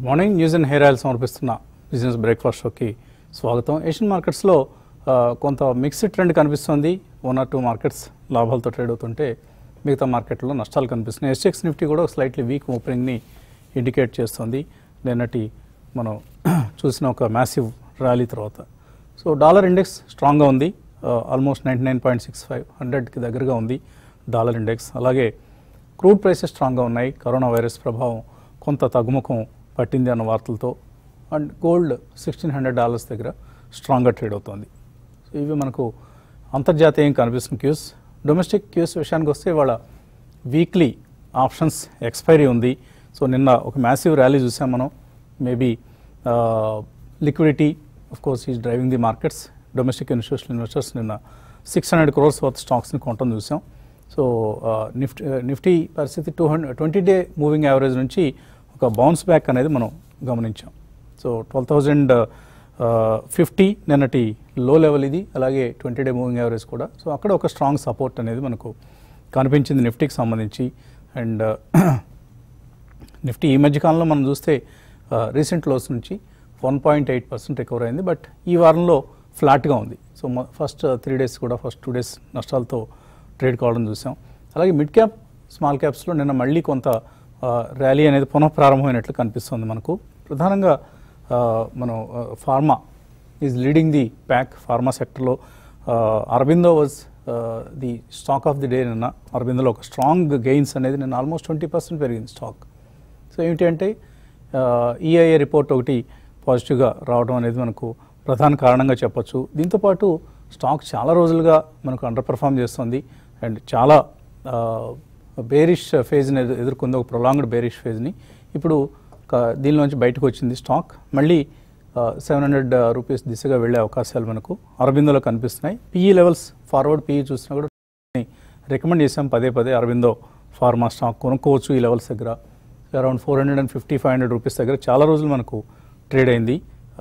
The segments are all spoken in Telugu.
Good morning news and hair oil సమర్పిస్తున్న బిజినెస్ బ్రేక్ఫాస్ట్ షోకి స్వాగతం ఏషియన్ మార్కెట్స్లో ఆ, కొంత మిక్స్డ్ ట్రెండ్ కనిపిస్తుంది వన్ ఆర్ టూ మార్కెట్స్ లాభాలతో ట్రేడ్ అవుతుంటే మిగతా మార్కెట్లో నష్టాలు కనిపిస్తున్నాయి ఎస్ఎక్స్ నిఫ్టీ కూడా స్లైట్లీ వీక్ ఓపెనింగ్ని ఇండికేట్ చేస్తుంది నిన్నటి మనం చూసిన ఒక మ్యాసివ్ ర్యాలీ తర్వాత సో డాలర్ ఇండెక్స్ స్ట్రాంగ్గా ఉంది almost ninety nine point six five హండ్రెడ్కి దగ్గరగా ఉంది డాలర్ ఇండెక్స్ అలాగే క్రూడ్ ప్రైసెస్ స్ట్రాంగ్గా ఉన్నాయి కరోనా వైరస్ ప్రభావం కొంత తగ్గుముఖం పట్టింది అన్న వార్తలతో and gold sixteen hundred dollars దగ్గర స్ట్రాంగ్గా ట్రేడ్ అవుతుంది సో ఇవి మనకు అంతర్జాతీయంగా కనిపిస్తున్న క్యూస్ డొమెస్టిక్ క్యూస్ విషయానికి వస్తే ఇవాళ వీక్లీ ఆప్షన్స్ ఎక్స్పైరీ ఉంది సో నిన్న ఒక మ్యాసివ్ ర్యాలీ చూసాం మనం maybe liquidity of course is driving the markets domestic institutional investors నిన్న సిక్స్ హండ్రెడ్ క్రోర్స్ వర్త్ స్టాక్స్ని కొనటం చూసాం సో నిఫ్టీ నిఫ్టీ పరిస్థితి two hundred twenty day moving average నుంచి ఒక బౌన్స్ బ్యాక్ అనేది మనం గమనించాం సో ట్వెల్వ్ థౌజండ్ ఫిఫ్టీ నిన్నటి లో లెవెల్ ఇది అలాగే ట్వంటీ డే మూవింగ్ యావరేజ్ కూడా సో అక్కడ ఒక స్ట్రాంగ్ సపోర్ట్ అనేది మనకు కనిపించింది నిఫ్టీకి సంబంధించి అండ్ నిఫ్టీ ఈ మధ్యకాలంలో మనం చూస్తే రీసెంట్ లోస్ నుంచి one point eight percent recover అయింది బట్ ఈ వారంలో ఫ్లాట్గా ఉంది సో ఫస్ట్ త్రీ డేస్ కూడా ఫస్ట్ టూ డేస్ నష్టాలతో ట్రేడ్ కావడం చూసాం అలాగే మిడ్ క్యాప్ స్మాల్ క్యాప్స్లో నిన్న మళ్ళీ కొంత ర్యాలీ అనేది పునఃప్రారంభమైనట్లు కనిపిస్తుంది మనకు ప్రధానంగా ఆ, మనం pharma is leading the pack pharma సెక్టర్లో Aurobindo was the stock of the day నిన్న అరబిందోలో ఒక స్ట్రాంగ్ గెయిన్స్ అనేది నిన్న ఆల్మోస్ట్ ట్వంటీ పర్సెంట్ పెరిగింది స్టాక్ సో ఏమిటి అంటే ఈఐఏ రిపోర్ట్ ఒకటి పాజిటివ్గా రావడం అనేది మనకు ప్రధాన కారణంగా చెప్పొచ్చు దీంతోపాటు స్టాక్ చాలా రోజులుగా మనకు అండర్ పర్ఫామ్ చేస్తుంది అండ్ చాలా బేరిష్ ఫేజ్ని ఎదు- ఎదుర్కొంది ఒక ప్రొలాంగ్డ్ బేరిష్ ఫేజ్ని ఇప్పుడు క- దీనిలోంచి బయటకు వచ్చింది స్టాక్ మళ్ళీ సెవెన్ హండ్రెడ్ రూపీస్ దిశగా వెళ్ళే అవకాశాలు మనకు అరబిందోలో కనిపిస్తున్నాయి పీఈ లెవెల్స్ ఫార్వర్డ్ పీఈ చూసినా కూడా రికమెండ్ చేసాం పదే పదే అరవిందో ఫార్మా స్టాక్ కొనుక్కోవచ్చు ఈ లెవెల్స్ దగ్గర around four hundred and fifty five hundred rupees దగ్గర చాలా రోజులు మనకు ట్రేడ్ అయింది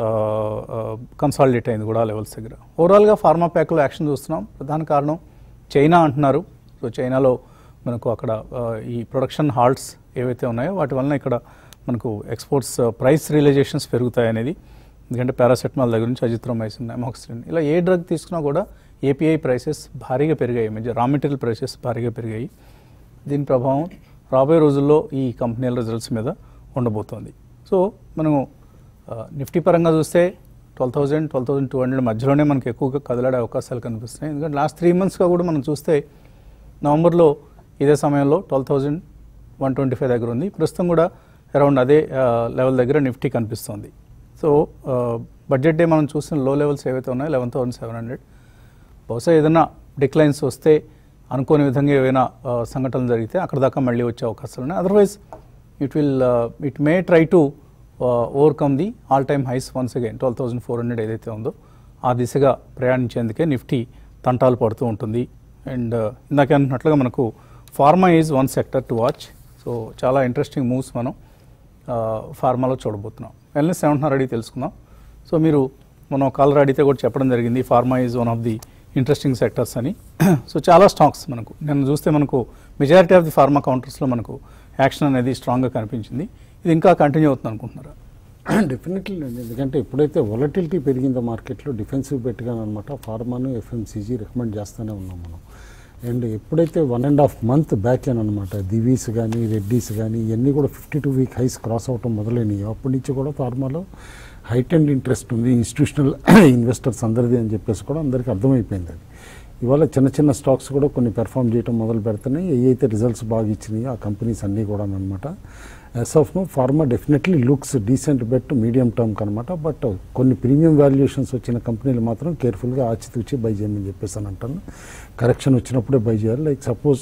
కన్సాలిడేట్ అయింది కూడా ఆ లెవెల్స్ దగ్గర ఓవరాల్గా ఫార్మా ప్యాక్లో యాక్షన్ చూస్తున్నాం ప్రధాన కారణం చైనా అంటున్నారు సో చైనాలో మనకు అక్కడ ఆ, ఈ ప్రొడక్షన్ హాల్ట్స్ ఏవైతే ఉన్నాయో వాటి వలన ఇక్కడ మనకు ఎక్స్పోర్ట్స్ ప్రైస్ రియలైజేషన్స్ పెరుగుతాయి అనేది ఎందుకంటే పారాసెటమాల్ దగ్గర నుంచి అజిత్రోమైసిన్ అమాక్సిలిన్ ఇలా ఏ డ్రగ్ తీసుకున్నా కూడా ఏపీఐ ప్రైసెస్ భారీగా పెరిగాయి మధ్య రా మెటీరియల్ ప్రైసెస్ భారీగా పెరిగాయి దీని ప్రభావం రాబోయే రోజుల్లో ఈ కంపెనీల రిజల్ట్స్ మీద ఉండబోతోంది సో మనము ఆ, నిఫ్టీ పరంగా చూస్తే twelve thousand twelve thousand two hundred మధ్యలోనే మనకి ఎక్కువగా కదలాడే అవకాశాలు కనిపిస్తున్నాయి ఎందుకంటే లాస్ట్ త్రీ మంత్స్గా కూడా మనం చూస్తే నవంబర్లో ఇదే సమయంలో twelve thousand one twenty five దగ్గర ఉంది ప్రస్తుతం కూడా అరౌండ్ అదే లెవెల్ దగ్గర నిఫ్టీ కనిపిస్తుంది సో బడ్జెట్ డే మనం చూసిన లో లెవెల్స్ ఏవైతే ఉన్నాయో లెవెన్ థౌసండ్ సెవెన్ హండ్రెడ్ బహుశా ఏదైనా డిక్లైన్స్ వస్తే అనుకోని విధంగా ఏవైనా ఆ, సంఘటనలు జరిగితే అక్కడ దాకా మళ్ళీ వచ్చే అవకాశాలు ఉన్నాయి otherwise it will it may try to overcome the all time highs once again twelve thousand four hundred ఏదైతే ఉందో ఆ దిశగా ప్రయాణించేందుకే నిఫ్టీ తంటాలు పడుతూ ఉంటుంది అండ్ ఇందాక అన్నట్లుగా మనకు pharma is one sector to watch so చాలా ఇంట్రెస్టింగ్ మూవ్స్ మనం ఆ, ఫార్మాలో చూడబోతున్నాం వెల్నెస్ ఏమంటున్నారు అడిగి తెలుసుకుందాం సో మీరు మనం కాలర్ అడిగితే కూడా చెప్పడం జరిగింది pharma is one of the interesting sectors అని సో చాలా స్టాక్స్ మనకు నేను చూస్తే మనకు మెజారిటీ ఆఫ్ ది ఫార్మా కౌంటర్స్లో మనకు యాక్షన్ అనేది స్ట్రాంగ్గా కనిపించింది ఇది ఇంకా కంటిన్యూ అవుతుంది అనుకుంటున్నారా డెఫినెట్లీ అండి ఎందుకంటే ఎప్పుడైతే వొలటిలిటీ పెరిగిందో మార్కెట్లో డిఫెన్సివ్ బెట్గా అనమాట ఫార్మాను ఎఫ్ఎంసీజీ రికమెండ్ చేస్తూనే ఉన్నాం మనం అండ్ ఎప్పుడైతే one and half month back అనమాట దివీస్ కానీ రెడ్డీస్ కానీ ఇవన్నీ కూడా fifty two week highs cross అవటం మొదలైనవి అప్పటి నుంచి కూడా ఫార్మాలో హైట్ అండ్ ఇంట్రెస్ట్ ఉంది ఇన్స్టిట్యూషనల్ ఇన్వెస్టర్స్ అందరిది అని చెప్పేసి కూడా అందరికీ అర్థమైపోయింది అది ఇవాళ చిన్న చిన్న స్టాక్స్ కూడా కొన్ని పెర్ఫామ్ చేయడం మొదలు పెడుతున్నాయి ఏ అయితే రిజల్ట్స్ బాగా ఇచ్చినాయో ఆ కంపెనీస్ అన్నీ కూడా అనమాట as of now pharma definitely looks decent bet medium టర్మ్కి అనమాట బట్ కొన్ని ప్రీమియం వాల్యుయేషన్స్ వచ్చిన కంపెనీలు మాత్రం కేర్ఫుల్గా ఆచితూచి బై చేయమని చెప్పేసి అని అంటాను కరెక్షన్ వచ్చినప్పుడే బై చేయాలి లైక్ సపోజ్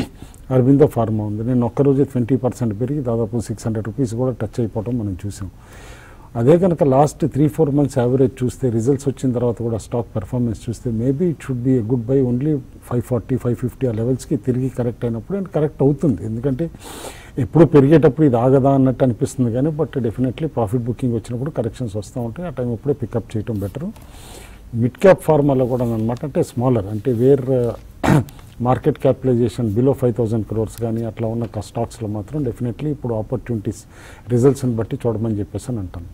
అరవిందో ఫార్మా ఉంది నేను ఒక్కరోజే ట్వంటీ పర్సెంట్ పెరిగి దాదాపు సిక్స్ హండ్రెడ్ రూపీస్ కూడా టచ్ అయిపోవడం మనం చూసాం అదే కనుక last three four months average చూస్తే రిజల్ట్స్ వచ్చిన తర్వాత కూడా స్టాక్ పెర్ఫార్మెన్స్ చూస్తే maybe it should be good by only five forty five fifty ఆ లెవెల్స్కి తిరిగి కరెక్ట్ అయినప్పుడు అండ్ కరెక్ట్ అవుతుంది ఎందుకంటే ఎప్పుడు పెరిగేటప్పుడు ఇది ఆగదా అన్నట్టు అనిపిస్తుంది కానీ బట్ డెఫినెట్లీ ప్రాఫిట్ బుకింగ్ వచ్చినప్పుడు కరెక్షన్స్ వస్తూ ఉంటాయి ఆ టైం అప్పుడే పికప్ చేయడం బెటర్ మిడ్ క్యాప్ ఫార్మాలో కూడా అనమాట అంటే స్మాలర్ అంటే where market capitalisation below five thousand crores కానీ అట్లా ఉన్న స్టాక్స్లో మాత్రం డెఫినెట్లీ ఇప్పుడు ఆపర్చునిటీస్ రిజల్ట్స్ని బట్టి చూడమని చెప్పేసి అని అంటాను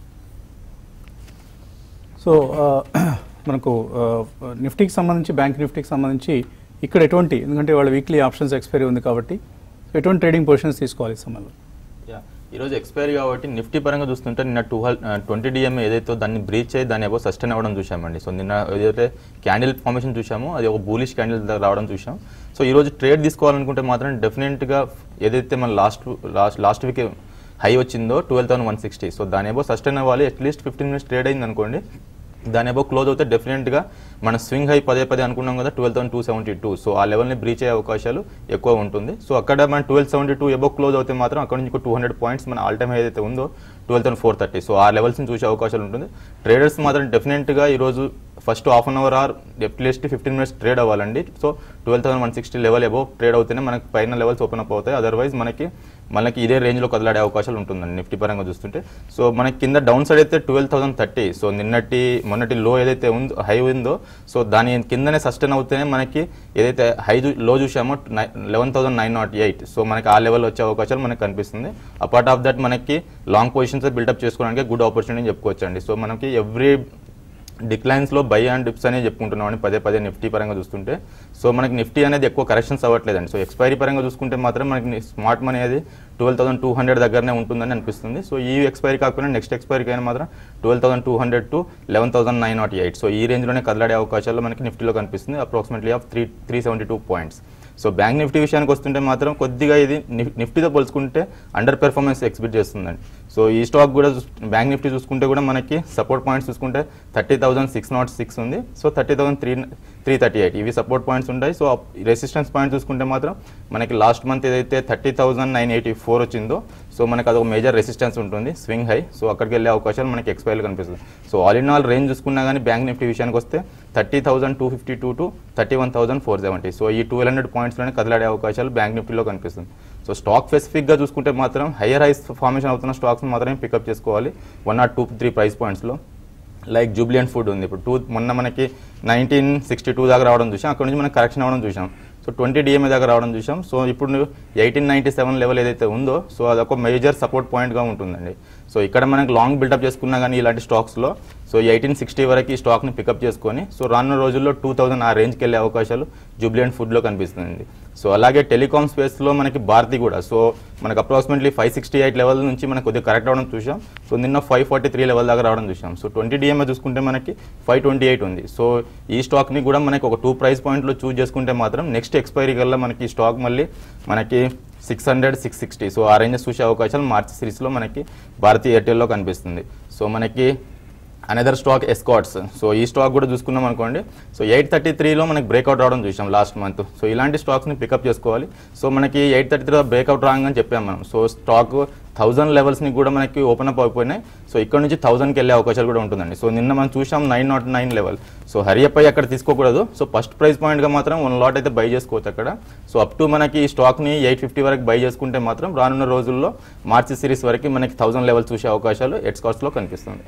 సో ఆ, మనకు ఆ, నిఫ్టీకి సంబంధించి బ్యాంక్ నిఫ్టీకి సంబంధించి ఇక్కడ ఎటువంటి ఎందుకంటే వాళ్ళ వీక్లీ ఆప్షన్స్ ఎక్స్పైరీ ఉంది కాబట్టి సో ఎటువంటి ట్రేడింగ్ పొజిషన్స్ తీసుకోవాలి ఈ సమయంలో యా ఈరోజు ఎక్స్పైరీ కాబట్టి నిఫ్టీ పరంగా చూస్తుంటే నిన్న టూ ట్వంటీ డిఎం ఏదైతే దాన్ని బ్రీచ్ అయ్యి దాన్ని ఏవో సస్టైన్ అవ్వడం చూసామండి సో నిన్న ఏదైతే క్యాండిల్ ఫార్మేషన్ చూసామో అది ఒక బూలిష్ క్యాండిల్ రావడం చూసాం సో ఈ రోజు ట్రేడ్ తీసుకోవాలనుకుంటే మాత్రం డెఫినెట్గా ఏదైతే మన last last last week high వచ్చిందో twelve thousand one sixty so దాని ఏవో సస్టైన్ అవ్వాలి అట్లీస్ట్ ఫిఫ్టీన్ మినిట్స్ ట్రేడ్ అయింది అనుకోండి దాని ఏవో క్లోజ్ అవుతే డెఫినెట్గా మన స్వింగ్ హై పదే పదే అనుకున్నాం కదా twelve thousand two seventy two so ఆ లెవెల్ని బ్రీచ్ అయ్యే అవకాశాలు ఎక్కువ ఉంటుంది సో అక్కడ మన twelve seventy two above close అవుతే మాత్రం అక్కడ నుంచి టూ హండ్రెడ్ పాయింట్స్ మన ఆల్ టైమ్ ఏదైతే ఉందో twelve thousand four thirty so ఆ లెవెల్స్ని చూసే అవకాశాలు ఉంటుంది ట్రేడర్స్ మాత్రం డెఫినెట్గా ఈరోజు first half an hour or at least fifteen minutes trade అవ్వాలండి so twelve thousand one sixty level above trade అవుతేనే మనకి పైన లెవెల్స్ ఓపెన్ అప్ అవుతాయి అదర్వైజ్ మనకి మనకి ఇదే రేంజ్లో కదలాడే అవకాశాలు ఉంటుందండి నిఫ్టీ పరంగా చూస్తుంటే సో మనకి కింద డౌన్ సైడ్ అయితే ట్వెల్వ్ థౌసండ్ థర్టీ సో నిన్నటి మొన్నటి లో ఏదైతే ఉందో హై ఉందో సో దాని కిందనే సస్టైన్ అవుతేనే మనకి ఏదైతే హై లో చూసామో eleven thousand nine nought eight so మనకి ఆ లెవెల్ వచ్చే అవకాశాలు మనకి కనిపిస్తుంది అపార్ట్ ఆఫ్ దట్ మనకి లాంగ్ పొజిషన్స్ బిల్డప్ చేసుకోవడానికి గుడ్ ఆపర్చునిటీ చెప్పుకోవచ్చు అండి సో మనకి ఎవ్రీ డిక్లైన్స్లో బై అండ్ డిప్స్ అనేది చెప్పుకుంటున్నామని పదే పదే నిఫ్టీ పరంగా చూస్తుంటే సో మనకి నిఫ్టీ అనేది ఎక్కువ కరెక్షన్స్ అవ్వట్లేదండి సో ఎక్స్పైరీ పరంగా చూసుకుంటే మాత్రం మనకి స్మార్ట్ మనీ అనేది ట్వెల్వ్ థౌసండ్ టూ హండ్రెడ్ దగ్గరనే ఉంటుందని అనిపిస్తుంది సో ఈ ఎక్స్పైరీ కాకుండా నెక్స్ట్ ఎక్స్పైరీకి అయినా మాత్రం twelve thousand two hundred to eleven thousand nine nought eight so ఈ రేంజ్లోనే కదలాడే అవకాశాలు మనకి నిఫ్టీలో కనిపిస్తుంది approximately of three three seventy two points so bank Nifty విషయానికి వస్తుంటే మాత్రం కొద్దిగా ఇది నిఫ్- నిఫ్టీతో పోల్చుకుంటే అండర్ పెర్ఫార్మెన్స్ ఎక్స్పెక్ట్ చేస్తుందండి సో ఈ స్టాక్ కూడా చూస్- బ్యాంక్ నిఫ్టీ చూసుకుంటే కూడా మనకి సపోర్ట్ పాయింట్స్ చూసుకుంటే thirty thousand six nought six ఉంది so thirty thousand three three thirty eight ఇవి సపోర్ట్ పాయింట్స్ ఉంటాయి సో రెసిస్టెన్స్ పాయింట్ చూసుకుంటే మాత్రం మనకి లాస్ట్ మంత్ ఏదైతే thirty thousand nine eighty four వచ్చిందో సో మనకి అదొక మేజర్ రెసిస్టెన్స్ ఉంటుంది స్వింగ్ హై సో అక్కడికి వెళ్ళే అవకాశాలు మనకి ఎక్స్పైర్ కనిపిస్తుంది so all in all range చూసుకున్నా కానీ బ్యాంక్ నిఫ్టీ విషయానికి వస్తే thirty thousand two fifty two to thirty one thousand four seventy so ఈ ట్వెల్వ్ హండ్రెడ్ పాయింట్స్లోనే కదలాడే అవకాశాలు బ్యాంక్ నిఫ్టీలో కనిపిస్తుంది సో స్టాక్ స్పెసిఫిక్గా చూసుకుంటే మాత్రం హయ్యర్ హైస్ ఫార్మేషన్ అవుతున్న స్టాక్స్ మాత్రమే పికప్ చేసుకోవాలి one or two three price పాయింట్స్లో లైక్ జూబ్లియన్ ఫుడ్ ఉంది ఇప్పుడు టూ మొన్న మనకి నైన్టీన్ సిక్స్టీ టూ దాకా రావడం చూసాం అక్కడ నుంచి మనం కరెక్షన్ అవ్వడం చూసాం సో ట్వంటీ డిఎంఏ దాకా రావడం చూసాం సో ఇప్పుడు ఎయిటీన్ నైంటీ సెవెన్ లెవెల్ ఏదైతే ఉందో సో అదొక మేజర్ సపోర్ట్ పాయింట్గా ఉంటుందండి సో ఇక్కడ మనకి లాంగ్ బిల్డప్ చేసుకున్నా కానీ ఇలాంటి స్టాక్స్లో సో ఎయిటీన్ సిక్స్టీ వరకు ఈ స్టాక్ని పికప్ చేసుకొని సో రానున్న రోజుల్లో టూ థౌసండ్ ఆ రేంజ్కి వెళ్ళే అవకాశాలు జూబ్లియంట్ ఫుడ్లో కనిపిస్తుంది సో అలాగే టెలికామ్ స్పేస్లో మనకి భారతి కూడా సో మనకి approximately five sixty eight level నుంచి మనకి కొద్దిగా కరెక్ట్ అవడం చూసాం సో నిన్న ఫైవ్ ఫార్టీ త్రీ లెవెల్ దాకా రావడం చూసాం సో ట్వంటీ డిఎంఏ చూసుకుంటే మనకి ఫైవ్ ట్వంటీ ఎయిట్ ఉంది సో ఈ స్టాక్ని కూడా మనకి ఒక టూ ప్రైస్ పాయింట్లో చూస్ చేసుకుంటే మాత్రం నెక్స్ట్ ఎక్స్పైరీ కల్లా మనకి ఈ స్టాక్ మళ్ళీ మనకి six hundred six sixty so ఆ రేంజెస్ చూసే అవకాశాలు మార్చి సిరీస్లో మనకి భారతీ ఎయిర్టెల్లో కనిపిస్తుంది సో మనకి అనదర్ స్టాక్ ఎస్కాట్స్ సో ఈ స్టాక్ కూడా చూసుకున్నాం అనుకోండి సో ఎయిట్ థర్టీ త్రీలో మనకి బ్రేక్అవుట్ రావడం చూసాం లాస్ట్ మంత్ సో ఇలాంటి స్టాక్స్ని పికప్ చేసుకోవాలి సో మనకి ఎయిట్ థర్టీ త్రీలో బ్రేక్అవుట్ రాగానే చెప్పాం మనం సో స్టాక్ థౌజండ్ లెవెల్స్ని కూడా మనకి ఓపెన్ అప్ అయిపోయినాయి సో ఇక్కడ నుంచి థౌజండ్కి వెళ్ళే అవకాశాలు కూడా ఉంటుందండి సో నిన్న మనం చూసాం nine nought nine level so hurry up అయ్యి అక్కడ తీసుకోకూడదు సో ఫస్ట్ ప్రైస్ పాయింట్గా మాత్రం వన్ లాట్ అయితే బై చేసుకోవచ్చు అక్కడ సో అప్ టు మనకి ఈ స్టాక్ని ఎయిట్ ఫిఫ్టీ వరకు బై చేసుకుంటే మాత్రం రానున్న రోజుల్లో మార్చి సిరీస్ వరకు మనకి థౌజండ్ లెవెల్ చూసే అవకాశాలు ఎట్స్కాట్స్లో కనిపిస్తుంది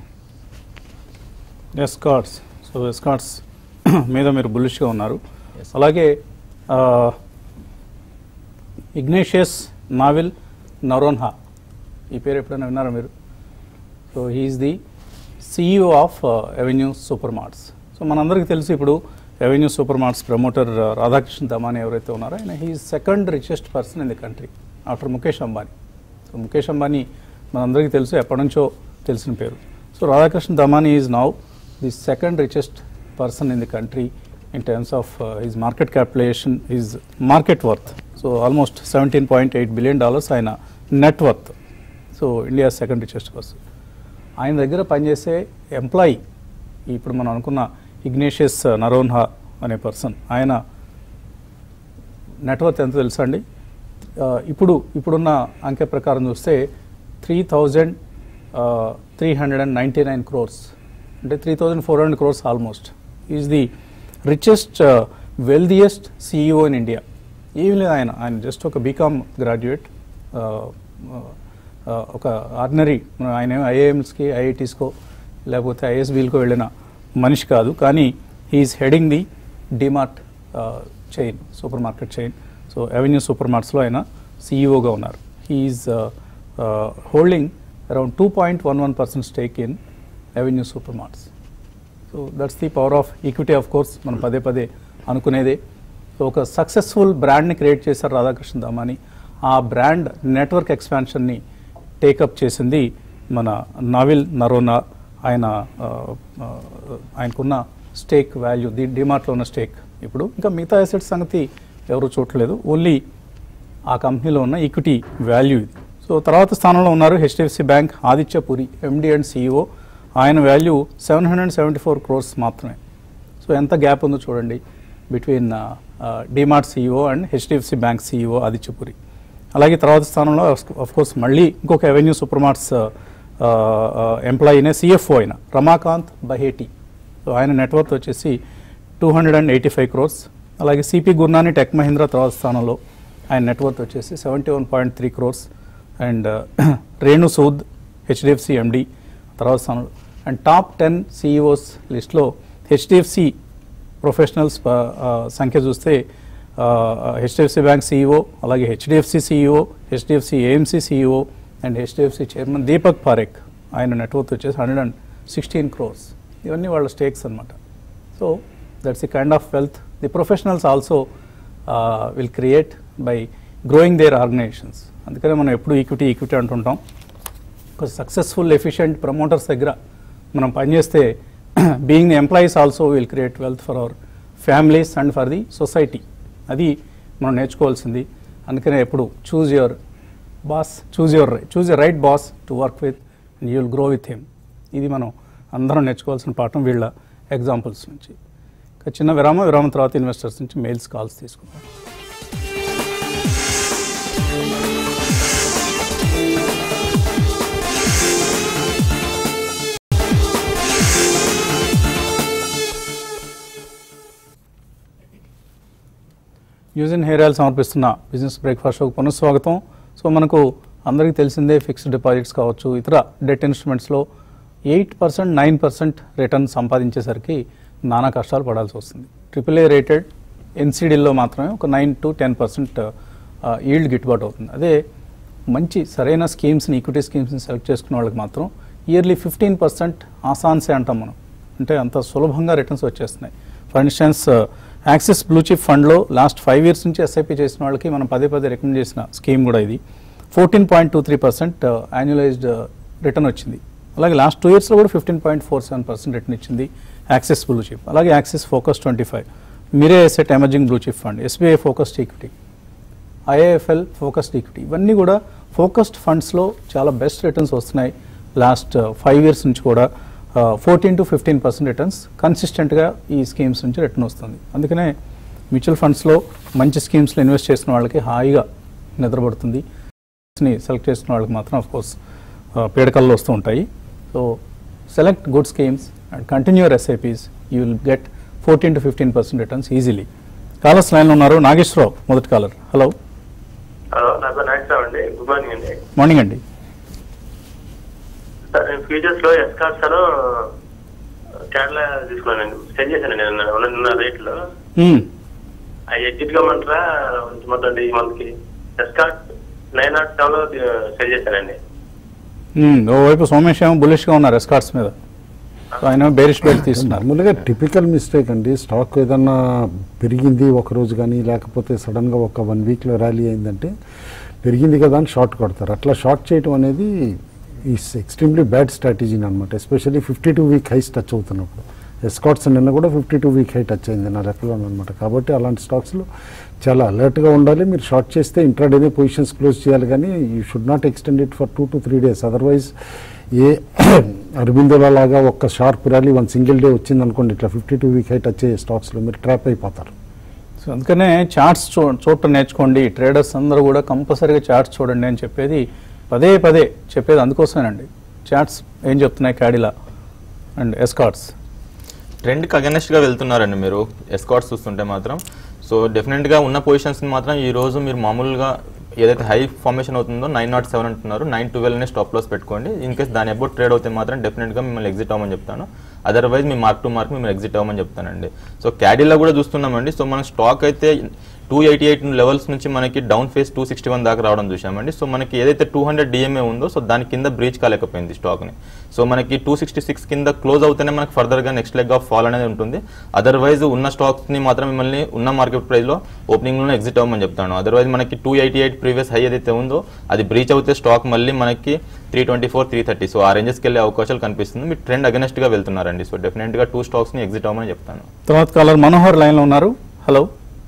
ఎస్కాట్స్ సో ఎస్కాట్స్ మీద మీరు బుల్లిష్గా ఉన్నారు అలాగే ఇగ్నేషియస్ నావిల్ నరోన్హా ఈ పేరు ఎప్పుడైనా విన్నారా మీరు so he's the CEO of Avenue Supermarts so మనందరికీ తెలుసు ఇప్పుడు Avenue Supermarts promoter Radhakrishna Damani ఎవరైతే ఉన్నారో ఆయన he second richest person in the country after Mukesh Ambani so Mukesh Ambani మనందరికీ తెలుసు ఎప్పటి నుంచో తెలిసిన పేరు so Radhakrishna Damani is now the second richest person in the country in terms of his market capitalisation his market worth so almost seventeen point eight billion dollars ఆయన net worth so India second richest person ఆయన దగ్గర పనిచేసే ఎంప్లాయీ ఇప్పుడు మనం అనుకున్న ఇగ్నేషియస్ నరోన్హా అనే పర్సన్ ఆయన నెట్వర్త్ ఎంత తెలుసా అండి ఆ, ఇప్పుడు ఇప్పుడున్న అంకె ప్రకారం చూస్తే three thousand three hundred and ninety nine crores అంటే three thousand four hundred crores almost is the richest wealthiest CEO in India ఏం లేదు ఆయన ఆయన జస్ట్ ఒక బీకామ్ గ్రాడ్యుయేట్ ఒక ఆర్డినరీ ఆయన ఐఐఎమ్స్కి ఐఐటీస్కో లేకపోతే ఐఎస్బీలకో వెళ్ళిన మనిషి కాదు కానీ he's heading the DMart chain supermarket chain so Avenue సూపర్ మార్ట్స్లో ఆయన సీఈఓగా ఉన్నారు he's holding around two point one one percent stake in Avenue Supermarts so that's the power of equity of course మనం పదే పదే అనుకునేదే సో ఒక సక్సెస్ఫుల్ బ్రాండ్ని క్రియేట్ చేశారు రాధాకృష్ణ దామాని ఆ బ్రాండ్ నెట్వర్క్ ఎక్స్పాన్షన్ని టేకప్ చేసింది మన నవిల్ నరోనా ఆయన ఆ, ఆ, ఆయనకున్న స్టేక్ వాల్యూ ది డిమార్ట్లో ఉన్న స్టేక్ ఇప్పుడు ఇంకా మిగతా అసెట్స్ సంగతి ఎవరు చూడలేదు ఓన్లీ ఆ కంపెనీలో ఉన్న ఈక్విటీ వాల్యూ ఇది సో తర్వాత స్థానంలో ఉన్నారు HDFC bank Aditya Puri MD and CEO ఆయన value seven hundred seventy four crores మాత్రమే సో ఎంత గ్యాప్ ఉందో చూడండి between DMart CEO and HDFC bank CEO Aditya Puri అలాగే తర్వాత స్థానంలో ఆఫ్ కోర్స్ మళ్ళీ ఇంకొక అవెన్యూ సూపర్ మార్ట్స్ ఎంప్లాయీనే సిఎఫ్ఓ అయిన రమాకాంత్ బహేటి సో ఆయన నెట్వర్క్ వచ్చేసి two hundred and eighty five crores అలాగే సిపి గుర్నాని టెక్ మహీంద్రా తర్వాత స్థానంలో ఆయన నెట్వర్క్ వచ్చేసి seventy one point three crores and Renu Sud HDFC MD తర్వాత స్థానంలో అండ్ టాప్ టెన్ సిఇఓస్ లిస్ట్లో హెచ్డిఎఫ్సి ప్రొఫెషనల్స్ ప- ఆ, సంఖ్య చూస్తే హెచ్డిఎఫ్సి బ్యాంక్ సిఇఓ అలాగే HDFC CEO HDFC AMC CEO and HDFC chairman Deepak Parekh ఆయన నెట్వర్క్ వచ్చేసి హండ్రెడ్ అండ్ సిక్స్టీన్ క్రోర్స్ ఇవన్నీ వాళ్ళ స్టేక్స్ అనమాట so that's the kind of wealth the professionals also will create by growing their organisations అందుకనే మనం ఎప్పుడు ఈక్విటీ ఈక్విటీ అంటుంటాం ఒక సక్సెస్ఫుల్ ఎఫిషియెంట్ ప్రమోటర్స్ దగ్గర మనం పనిచేస్తే being the employees also will create wealth for our families and for the society అది మనం నేర్చుకోవాల్సింది అందుకనే ఎప్పుడు choose your boss choose your choose your right boss to work with and you will grow with him ఇది మనం అందరం నేర్చుకోవాల్సిన పాఠం వీళ్ళ ఎగ్జాంపుల్స్ నుంచి ఇక చిన్న విరామం విరామం తర్వాత ఇన్వెస్టర్స్ నుంచి మెయిల్స్ కాల్స్ తీసుకుందాం యూజ్ అండ్ హెయిర్ ఆయిల్ సమర్పిస్తున్న బిజినెస్ బ్రేక్ఫాస్ట్ షోకి పునఃస్వాగతం సో మనకు అందరికీ తెలిసిందే ఫిక్స్డ్ డిపాజిట్స్ కావచ్చు ఇతర డెట్ ఇన్స్ట్రుమెంట్స్లో eight percent nine percent return సంపాదించేసరికి నానా కష్టాలు పడాల్సి వస్తుంది ట్రిపుల్ ఏ రేటెడ్ ఎన్సీడీల్లో మాత్రమే ఒక nine to ten percent yield గిట్టుబాటు అవుతుంది అదే మంచి సరైన స్కీమ్స్ని ఈక్విటీ స్కీమ్స్ని సెలెక్ట్ చేసుకున్న వాళ్ళకి మాత్రం ఇయర్లీ ఫిఫ్టీన్ పర్సెంట్ ఆసాన్సే అంటాం మనం అంటే అంత సులభంగా రిటర్న్స్ వచ్చేస్తున్నాయి for instance Axis blue chip ఫండ్లో లాస్ట్ ఫైవ్ ఇయర్స్ నుంచి ఎస్ఐపి చేసిన వాళ్ళకి మనం పదే పదే రికమెండ్ చేసిన స్కీమ్ కూడా ఇది fourteen point two three percent annualised return వచ్చింది అలాగే లాస్ట్ టూ ఇయర్స్లో కూడా fifteen point four seven percent return ఇచ్చింది యాక్సిస్ బ్లూ చిప్ అలాగే Axis focus twenty five Mirae asset emerging blue chip fund SBI focused equity IIFL focused equity ఇవన్నీ కూడా ఫోకస్డ్ ఫండ్స్లో చాలా బెస్ట్ రిటర్న్స్ వస్తున్నాయి లాస్ట్ ఫైవ్ ఇయర్స్ నుంచి కూడా fourteen to fifteen percent returns కన్సిస్టెంట్గా ఈ స్కీమ్స్ నుంచి రిటర్న్ వస్తుంది అందుకనే మ్యూచువల్ ఫండ్స్లో మంచి స్కీమ్స్లో ఇన్వెస్ట్ చేసిన వాళ్ళకి హాయిగా నిద్రపడుతుంది ని సెలెక్ట్ చేసిన వాళ్ళకి మాత్రం ఆఫ్ కోర్స్ పీడకల్లో వస్తూ ఉంటాయి so select good schemes and continue your SIPs you will get fourteen to fifteen percent returns easily callers లైన్లో ఉన్నారు నాగేశ్వరరావు మొదటి కాలర్ హలో హలో నా పేరు నాగేశ్వరరావు అండి గుడ్ మార్నింగ్ అండి మార్నింగ్ అండి సార్ నేను ఫ్యూచర్స్ లో ఎస్కార్ట్స్ లో కేరళ తీసుకున్నానండి సెండ్ చేశానండి నేను ఉన్న- ఉన్న రేట్లో మ్మ్. అవి ఎగ్జిట్ కమ్మంటారా మొత్తం ఈ మంత్ కి ఎస్కార్ట్ నైన్ నాట్ సెవెన్ లో సెండ్ చేశానండి మ్మ్. ఓవైపు సోమేష్ ఏమో బులిష్గా ఉన్నారు ఎస్కార్ట్స్ మీద సో ఆయన బేరిష్ బెల్ట్ తీసుకున్నారు మామూలుగా టిపికల్ మిస్టేక్ అండి స్టాక్ ఏదన్నా పెరిగింది ఒక రోజు కానీ లేకపోతే సడన్గా ఒక వన్ వీక్లో ర్యాలీ అయిందంటే పెరిగింది కదా అని షార్ట్ కొడతారు అట్లా షార్ట్ చేయడం అనేది ఈస్ ఎక్స్ట్రీమ్లీ బ్యాడ్ స్ట్రాటజీ అనమాట especially fifty two week highs touch అవుతున్నప్పుడు ఎస్కాట్స్ నిన్న కూడా fifty two week high touch అయింది నా లెక్కలో అనమాట కాబట్టి అలాంటి స్టాక్స్లో చాలా అలర్ట్గా ఉండాలి మీరు షార్ట్ చేస్తే ఇంట్రాడేనే పొజిషన్స్ క్లోజ్ చేయాలి కానీ you should not extend it for two to three days otherwise a అరబిందోల లాగా ఒక్క sharp rally one single day వచ్చింది అనుకోండి ఇట్లా fifty two week high touch అయ్యే స్టాక్స్లో మీరు ట్రాప్ అయిపోతారు సో అందుకనే చార్ట్స్ చూ చూడటం నేర్చుకోండి ట్రేడర్స్ అందరూ కూడా కంపల్సరీగా చార్ట్స్ చూడండి అని చెప్పేది పదే పదే చెప్పేది అందుకోసమేనండి చార్ట్స్ ఏం చెప్తున్నాయి క్యాడిలా అండ్ ఎస్కాట్స్ ట్రెండ్కి అగెనెస్ట్గా వెళ్తున్నారండి మీరు ఎస్కాట్స్ చూస్తుంటే మాత్రం సో డెఫినెట్గా ఉన్న పొజిషన్స్ని మాత్రం ఈ రోజు మీరు మామూలుగా ఏదైతే హై ఫార్మేషన్ అవుతుందో నైన్ నాట్ సెవెన్ అంటున్నారు నైన్ ట్వెల్వ్నే స్టాప్ లాస్ పెట్టుకోండి ఇన్ కేస్ దాని అబౌట్ ట్రేడ్ అవుతే మాత్రం డెఫినెట్గా మిమ్మల్ని ఎగ్జిట్ అవ్వమని చెప్తాను అదర్వైజ్ మీ మార్క్ టు మార్క్ మేము ఎగ్జిట్ అవ్వమని చెప్తానండి సో క్యాడీలో కూడా చూస్తున్నామండి సో మన స్టాక్ అయితే టూ ఎయిటీ ఎయిట్ లెవెల్స్ నుంచి మనకి down phase two sixty one దాకా రావడం చూసామండి సో మనకి ఏదైతే టూ హండ్రెడ్ డిఎంఏ ఉందో సో దాని కింద బ్రీచ్ కాలేకపోయింది స్టాక్ని సో మనకి టూ సిక్స్టీ సిక్స్ కింద క్లోజ్ అవుతేనే మనకి ఫర్దర్గా నెక్స్ట్ లెగ్ ఆఫ్ ఫాల్ అనేది ఉంటుంది అదర్వైజ్ ఉన్న స్టాక్స్ని మాత్రం మిమ్మల్ని ఉన్న మార్కెట్ ప్రైస్లో ఓపెనింగ్లోనే ఎగ్జిట్ అవ్వమని చెప్తాను అదర్వైజ్ మనకి two eighty eight previous high ఏదైతే ఉందో అది బ్రీచ్ అవుతే స్టాక్ మళ్ళీ మనకి three twenty four three thirty so ఆ రేంజెస్కి వెళ్ళే అవకాశాలు కనిపిస్తుంది మీ ట్రెండ్ అగెనెస్ట్గా వెళ్తున్నారండి సో డెఫినెట్గా టూ స్టాక్స్ని ఎగ్జిట్ అవ్వమని చెప్తాను తర్వాత కాలర్ మనోహర్ లైన్లో ఉన్నారు హలో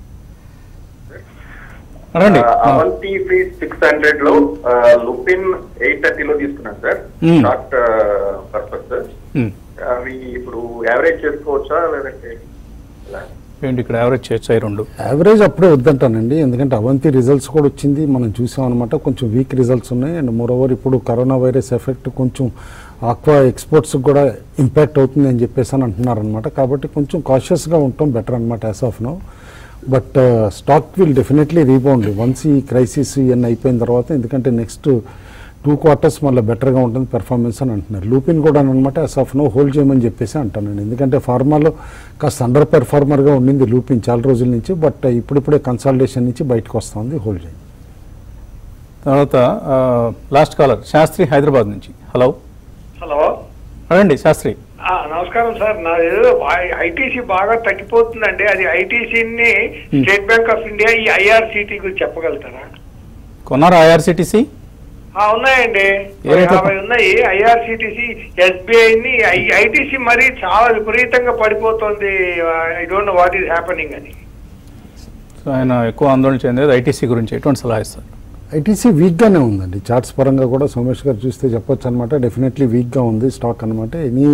రండి అవంతి ఫీజ్ సిక్స్ హండ్రెడ్ లో లుపిన్ ఎయిట్ థర్టీలో తీసుకున్నాను sir Hmm. Short purpose sir మ్మ్. అవి ఇప్పుడు యావరేజ్ చేసుకోవచ్చా లేదంటే ఎలా? ఏంటి ఇక్కడ యావరేజ్ చేయొచ్చు ఈ రెండు యావరేజ్ అప్పుడే వద్దంటానండి ఎందుకంటే అవంతి రిజల్ట్స్ కూడా వచ్చింది మనం చూసాం అనమాట కొంచెం వీక్ రిజల్ట్స్ ఉన్నాయి అండ్ మోరోవర్ ఇప్పుడు కరోనా వైరస్ ఎఫెక్ట్ కొంచెం ఆక్వా ఎక్స్పోర్ట్స్ కూడా ఇంపాక్ట్ అవుతుంది అని చెప్పేసి అని అంటున్నారు అనమాట కాబట్టి కొంచెం కాషియస్గా ఉండటం బెటర్ అనమాట as of now but stock will definitely rebound once ఈ క్రైసిస్ ఇవన్నీ అయిపోయిన తర్వాత ఎందుకంటే నెక్స్ట్ టూ క్వార్టర్స్ మళ్ళీ బెటర్గా ఉంటుంది పెర్ఫార్మెన్స్ అని అంటున్నారు లూపిన్ కూడా అనమాట యాజ్ ఆఫ్ నో హోల్డ్ చేయమని చెప్పేసి అంటానండి ఎందుకంటే ఫార్మాలో కాస్త అండర్ పెర్ఫార్మర్గా ఉండింది లూపిన్ చాలా రోజుల నుంచి బట్ ఇప్పుడిప్పుడే కన్సల్టేషన్ నుంచి బయటకు వస్తుంది హోల్డ్ చేయండి తర్వాత లాస్ట్ కాలర్ శాస్త్రి హైదరాబాద్ నుంచి హలో హలో రండి శాస్త్రి ఆ, నమస్కారం సార్ నా ఐటీసీ బాగా తగ్గిపోతుందండి అది ఐటీసీని స్టేట్ బ్యాంక్ ఆఫ్ ఇండియా ఈ ఐఆర్సిటీ గురించి చెప్పగలుగుతారా కొన్నారా ఐఆర్సిటీసీ ఆ, ఉన్నాయండి ఏ రేట్లో? యాభై ఉన్నాయి ఐఆర్సిటిసి ఎస్బీఐని ఐటీసీ మరి చాలా విపరీతంగా పడిపోతుంది I don't know what is happening అని సో ఆయన ఎక్కువ ఆందోళన చెందేది ఐటీసీ గురించి ఎటువంటి సలహా ఇస్తారు ఐటీసీ వీక్గానే ఉందండి చార్ట్స్ పరంగా కూడా సోమేష్ గారు చూస్తే చెప్పొచ్చు అనమాట డెఫినెట్లీ వీక్గా ఉంది స్టాక్ అనమాట ఎనీ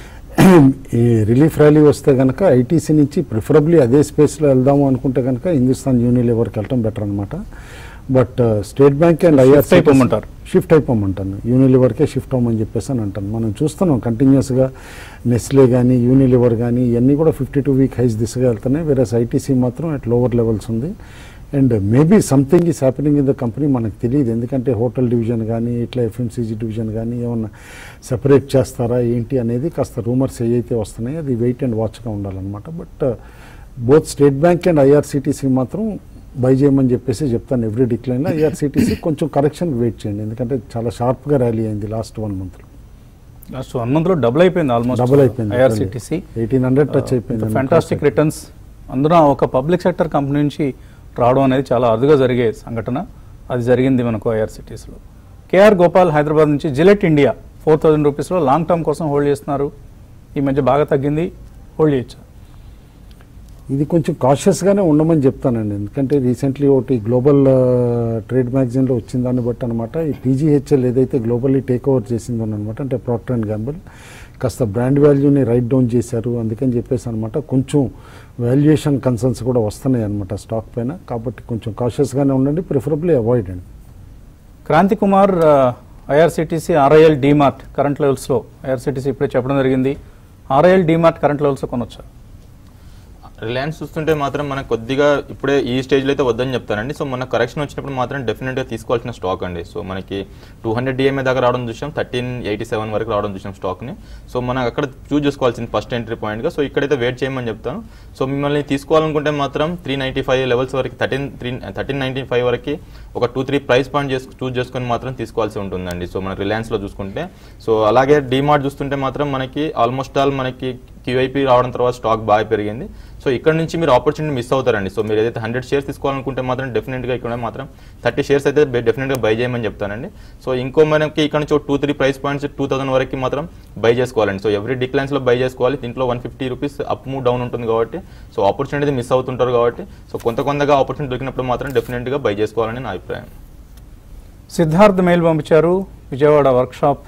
ఈ రిలీఫ్ ర్యాలీ వస్తే కనుక ఐటీసీ నుంచి ప్రిఫరబ్లీ అదే స్పేస్లో వెళ్దాము అనుకుంటే కనుక హిందుస్థాన్ యూనిలివర్కి వెళ్ళటం బెటర్ అనమాట but State Bank and Shift IRC అయిపోమంటారు. షిఫ్ట్ అయిపోమంటాను యూనిలివర్కే షిఫ్ట్ అవ్వమని చెప్పేసి అని అంటాను మనం చూస్తున్నాం కంటిన్యూస్గా నెస్లే కానీ యూనిలివర్ కానీ ఇవన్నీ కూడా ఫిఫ్టీ టూ వీక్ హైస్ దిశగా వెళ్తున్నాయి వేరే ఐటీసీ మాత్రం అట్ లోవర్ లెవెల్స్ ఉంది and maybe something is happening in the company మనకు తెలియదు ఎందుకంటే హోటల్ డివిజన్ కానీ ఇట్లా ఎఫ్ఎంసీజీ డివిజన్ కానీ ఏమన్నా సెపరేట్ చేస్తారా ఏంటి అనేది కాస్త రూమర్స్ ఏవైతే వస్తున్నాయి అది వెయిట్ అండ్ వాచ్గా ఉండాలన్నమాట but both State Bank and IRCTC మాత్రం బై చేయమని చెప్పేసి చెప్తాను ఎవ్రీ డిక్లైన్లో ఐఆర్సిటీసీ కొంచెం కరెక్షన్ వెయిట్ చేయండి ఎందుకంటే చాలా షార్ప్గా ర్యాలీ అయింది లాస్ట్ వన్ మంత్లో లాస్ట్ వన్ మంత్లో డబుల్ అయిపోయింది ఆల్మోస్ట్ డబుల్ అయిపోయింది ఐఆర్సిటీసీ ఎయిటీన్ హండ్రెడ్ టచ్ అయిపోయింది ఫ్యాంటాస్టిక్ రిటర్న్స్ అందులో ఒక పబ్లిక్ సెక్టర్ కంపెనీ నుంచి రావడం అనేది చాలా అరుదుగా జరిగే సంఘటన అది జరిగింది మనకు ఐఆర్సిటీస్లో కేఆర్ గోపాల్ హైదరాబాద్ నుంచి జిలెట్ ఇండియా ఫోర్ థౌజండ్ రూపీస్లో లాంగ్ టర్మ్ కోసం హోల్డ్ చేస్తున్నారు ఈ మధ్య బాగా తగ్గింది హోల్డ్ చేయొచ్చు ఇది కొంచెం కాషియస్గానే ఉండమని చెప్తానండి ఎందుకంటే రీసెంట్లీ ఒకటి గ్లోబల్ ట్రేడ్ మ్యాగజైన్లో వచ్చిన దాన్ని బట్టి అనమాట ఈ పీజీహెచ్ఎల్ ఏదైతే గ్లోబల్లీ టేక్ ఓవర్ చేసిందో అనమాట అంటే ప్రాక్టర్ అండ్ గ్యాంబుల్ కాస్త బ్రాండ్ వాల్యూని రైట్ డౌన్ చేశారు అందుకని చెప్పేసి అనమాట కొంచెం వాల్యుయేషన్ కన్సర్న్స్ కూడా వస్తున్నాయి అనమాట స్టాక్ పైన కాబట్టి కొంచెం కాషియస్గానే ఉండండి ప్రిఫరబ్లీ అవాయిడ్ అండి Kranthi Kumar IRCTC RIL DMart current లెవెల్స్లో ఐఆర్సిటీసీ ఇప్పుడే చెప్పడం జరిగింది ఆర్ఐఎల్ డీమార్ట్ కరెంట్ లెవెల్స్లో కొనొచ్చా రిలయన్స్ చూస్తుంటే మాత్రం మనకు కొద్దిగా ఇప్పుడే ఈ స్టేజ్లో అయితే వద్దని చెప్తానండి సో మన కరెక్షన్ వచ్చినప్పుడు మాత్రం డెఫినెట్గా తీసుకోవాల్సిన స్టాక్ అండి సో మనకి టూ హండ్రెడ్ డిఎంఏ దాకా రావడం చూసాం థర్టీన్ ఎయిటీ సెవెన్ వరకు రావడం చూసాం స్టాక్ని సో మనం అక్కడ చూస్ చేసుకోవాల్సింది ఫస్ట్ ఎంట్రీ పాయింట్గా సో ఇక్కడైతే వెయిట్ చేయమని చెప్తాను సో మిమ్మల్ని తీసుకోవాలనుకుంటే మాత్రం త్రీ నైంటీ ఫైవ్ లెవెల్స్ వరకు thirteen three thirteen ninety five వరకు ఒక టూ త్రీ ప్రైస్ పాయింట్ చేసు చూస్ చేసుకొని మాత్రం తీసుకోవాల్సి ఉంటుందండి సో మన రిలయన్స్లో చూసుకుంటే సో అలాగే డీమార్ట్ చూస్తుంటే మాత్రం మనకి ఆల్మోస్ట్ ఆల్ మనకి క్యూఐపీ రావడం తర్వాత స్టాక్ బాగా పెరిగింది సో ఇక్కడ నుంచి మీరు ఆపర్చునిటీ మిస్ అవుతారండి సో మీరు ఏదైతే హండ్రెడ్ షేర్స్ తీసుకోవాలనుకుంటే మాత్రం డెఫినెట్గా ఇక్కడ మాత్రం థర్టీ షేర్స్ అయితే డెఫినెట్గా బై చేయమని చెప్తానండి సో ఇంకో మనకి ఇక్కడ నుంచి two three price points two thousand వరకు మాత్రం బై చేసుకోవాలండి సో ఎవ్రీ డిక్లైన్స్లో బై చేసుకోవాలి దీంట్లో one fifty rupees up move down ఉంటుంది కాబట్టి సో ఆపర్చునిటీ మిస్ అవుతుంటారు కాబట్టి సో కొంత కొంతగా ఆపర్చునిటీ దొరికినప్పుడు మాత్రం డెఫినెట్గా బై చేసుకోవాలని నా అభిప్రాయం సిద్ధార్థ్ మెయిల్ పంపించారు విజయవాడ వర్క్షాప్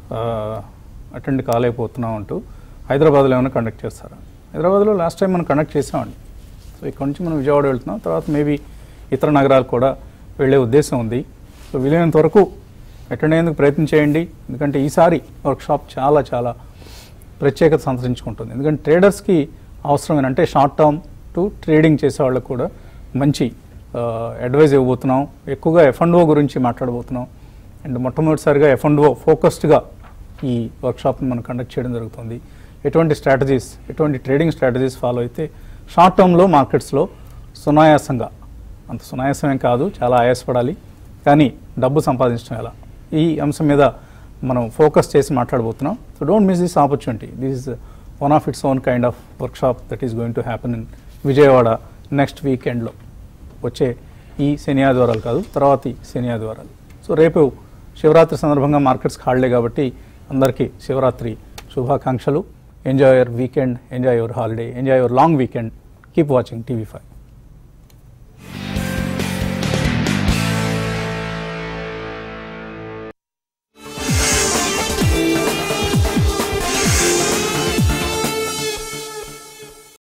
అటెండ్ కాలేకపోతున్నాం అంటూ హైదరాబాద్లో ఏమైనా కండక్ట్ చేస్తారా హైదరాబాద్లో లాస్ట్ టైం మనం కండక్ట్ చేసామండి సో ఇక్కడ నుంచి మనం విజయవాడ వెళ్తున్నాం తర్వాత మేబీ ఇతర నగరాలు కూడా వెళ్ళే ఉద్దేశం ఉంది సో వీలైనంత వరకు అటెండ్ అయ్యేందుకు ప్రయత్నం చేయండి ఎందుకంటే ఈసారి వర్క్షాప్ చాలా చాలా ప్రత్యేకత సంతరించుకుంటుంది ఎందుకంటే ట్రేడర్స్కి అవసరమైన అంటే షార్ట్ టర్మ్ టు ట్రేడింగ్ చేసే వాళ్ళకు కూడా మంచి అడ్వైజ్ ఇవ్వబోతున్నాం ఎక్కువగా ఎఫ్ అండ్ ఓ గురించి మాట్లాడబోతున్నాం అండ్ మొట్టమొదటిసారిగా ఎఫ్ అండ్ ఓ ఫోకస్డ్గా ఈ వర్క్షాప్ని మనం కండక్ట్ చేయడం జరుగుతుంది ఎటువంటి స్ట్రాటజీస్ ఎటువంటి ట్రేడింగ్ స్ట్రాటజీస్ ఫాలో అయితే షార్ట్ టర్మ్లో మార్కెట్స్లో సునాయాసంగా అంత సునాయాసమేం కాదు చాలా ఆయాసపడాలి కానీ డబ్బు సంపాదించడం ఎలా ఈ అంశం మీద మనం ఫోకస్ చేసి మాట్లాడబోతున్నాం so don't miss this opportunity this is one of its own kind of workshop that is going to happen in Vijayawada next వీకెండ్లో వచ్చే ఈ శని ఆదివారాలు కాదు తర్వాతి శని ఆదివారాలు సో రేపు శివరాత్రి సందర్భంగా మార్కెట్స్ హాలిడే కాబట్టి అందరికీ శివరాత్రి శుభాకాంక్షలు enjoy your weekend enjoy your holiday enjoy your long weekend keep watching TV five